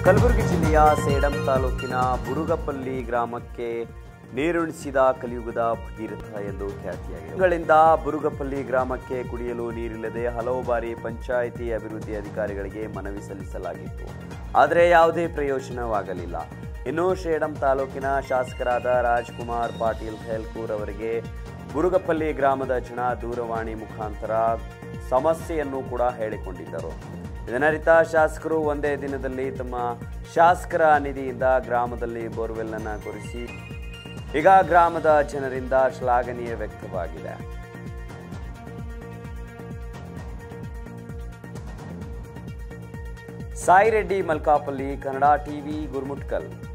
ಕಲಬುರಗಿ ಜಿಲ್ಲೆಯ ಸೇಡಂ ತಾಲೂಕಿನ ಬುರುಗಪಲ್ಲಿ ಗ್ರಾಮಕ್ಕೆ ನೀರುಣಿಸಿದ ಕಲಿಯುಗದ ಭಗೀರಥ ಎಂದು ಖ್ಯಾತಿಯಾಗಿದೆ ತಿಂಗಳಿಂದ ಬುರುಗಪಲ್ಲಿ ಗ್ರಾಮಕ್ಕೆ ಕುಡಿಯಲು ನೀರಿಲ್ಲದೆ ಹಲವು ಬಾರಿ ಪಂಚಾಯಿತಿ ಅಭಿವೃದ್ಧಿ ಅಧಿಕಾರಿಗಳಿಗೆ ಮನವಿ ಸಲ್ಲಿಸಲಾಗಿತ್ತು ಆದರೆ ಯಾವುದೇ ಪ್ರಯೋಜನವಾಗಲಿಲ್ಲ ಇನ್ನು ಸೇಡಂ ತಾಲೂಕಿನ ಶಾಸಕರಾದ ರಾಜ್ಕುಮಾರ್ ಪಾಟೀಲ್ ಖೇಲ್ಕೂರ್ ಅವರಿಗೆ ಬುರುಗಪಲ್ಲಿ ಗ್ರಾಮದ ಜನ ದೂರವಾಣಿ ಮುಖಾಂತರ ಸಮಸ್ಯೆಯನ್ನು ಕೂಡ ಹೇಳಿಕೊಂಡಿದ್ದರು ಇದನ್ನರಿತ ಶಾಸಕರು ಒಂದೇ ದಿನದಲ್ಲಿ ತಮ್ಮ ಶಾಸಕರ ನಿಧಿಯಿಂದ ಗ್ರಾಮದಲ್ಲಿ ಬೋರ್ವೆಲ್ ಅನ್ನ ಕೊರೆಸಿ ಈಗ ಗ್ರಾಮದ ಜನರಿಂದ ಶ್ಲಾಘನೀಯ ವ್ಯಕ್ತವಾಗಿದೆ ಸಾಯಿ ರೆಡ್ಡಿ ಮಲ್ಕಾಪಲ್ಲಿ ಕನ್ನಡ ಟಿವಿ ಗುರುಮುಟ್ಕಲ್